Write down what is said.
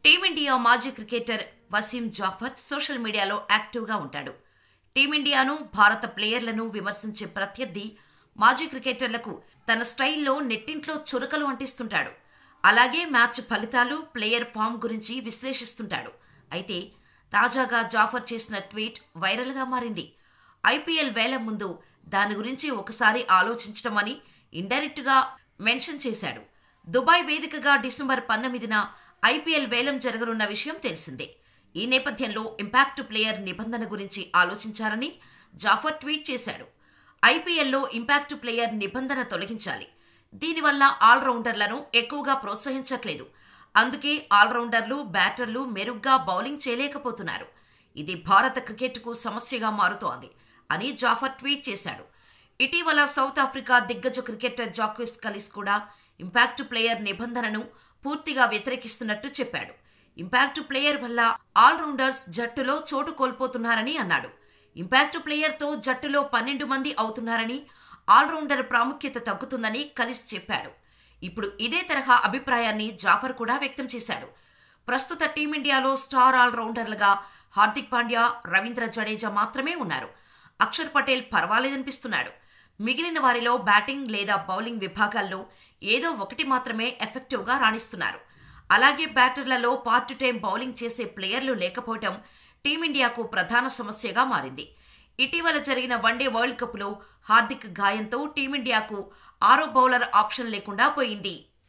team India మాజీ cricketer Waseem Jafar social మీడియాలో యాక్టివ్గా ఉంటాడు టీమిండియాను భారత ప్లేయర్లను విమర్శించే ప్రత్యర్థి మాజీ క్రికెటర్లకు తన స్టైల్లో నెట్టింట్లో చురకలు అంటిస్తుంటాడు అలాగే మ్యాచ్ ఫలితాలు ప్లేయర్ ఫామ్ గురించి విశ్లేషిస్తుంటాడు అయితే తాజాగా జాఫర్ చేసిన ట్వీట్ వైరల్గా మారింది ఐపీఎల్ వేల ముందు దాని గురించి ఒకసారి ఆలోచించడం అని ఇండైరెక్ట్గా మెన్షన్ చేశాడు దుబాయ్ వేదికగా డిసెంబర్ పంతొమ్మిదిన ఐపీఎల్ వేలం జరగనున్న విషయం తెలిసిందే ఈ నేపథ్యంలో ఇంపాక్ట్ ప్లేయర్ నిబంధన గురించి ఆలోచించారని జాఫర్ ట్వీట్ చేశాడు ఐపీఎల్లో ఇంపాక్ట్ ప్లేయర్ నిబంధన తొలగించాలి దీనివల్ల ఆల్రౌండర్లను ఎక్కువగా ప్రోత్సహించట్లేదు అందుకే ఆల్రౌండర్లు బ్యాటర్లు మెరుగ్గా బౌలింగ్ చేయలేకపోతున్నారు ఇది భారత క్రికెట్కు సమస్యగా మారుతోంది అని జాఫర్ ట్వీట్ చేశాడు ఇటీవల సౌత్ ఆఫ్రికా దిగ్గజ క్రికెటర్ జాక్విస్ కలిస్ కూడా ఇంపాక్ట్ ప్లేయర్ నిబంధనను పూర్తిగా వ్యతిరేకిస్తున్నట్టు చెప్పాడు ఇంపాక్ట్ ప్లేయర్ వల్ల ఆల్రౌండర్స్ జట్టులో చోటు కోల్పోతున్నారని అన్నాడు ఇంపాక్ట్ ప్లేయర్తో జట్టులో పన్నెండు మంది అవుతున్నారని ఆల్రౌండర్ ప్రాముఖ్యత తగ్గుతుందని కలిస్ చెప్పాడు ఇప్పుడు ఇదే తరహా అభిప్రాయాన్ని జాఫర్ కూడా వ్యక్తం చేశాడు ప్రస్తుత టీమిండియాలో స్టార్ ఆల్రౌండర్లుగా హార్దిక్ పాండ్యా రవీంద్ర జడేజా మాత్రమే ఉన్నారు అక్షర్ పటేల్ పర్వాలేదనిపిస్తున్నాడు మిగిలిన వారిలో బ్యాటింగ్ లేదా బౌలింగ్ విభాగాల్లో ఏదో ఒకటి మాత్రమే ఎఫెక్టివ్గా రాణిస్తున్నారు అలాగే బ్యాటర్లలో పార్ట్ టైం బౌలింగ్ చేసే ప్లేయర్లు లేకపోవడం టీమిండియాకు ప్రధాన సమస్యగా మారింది ఇటీవల జరిగిన వన్డే వరల్డ్ కప్లో హార్దిక్ గాయంతో టీమిండియాకు ఆరో బౌలర్ ఆప్షన్ లేకుండా పోయింది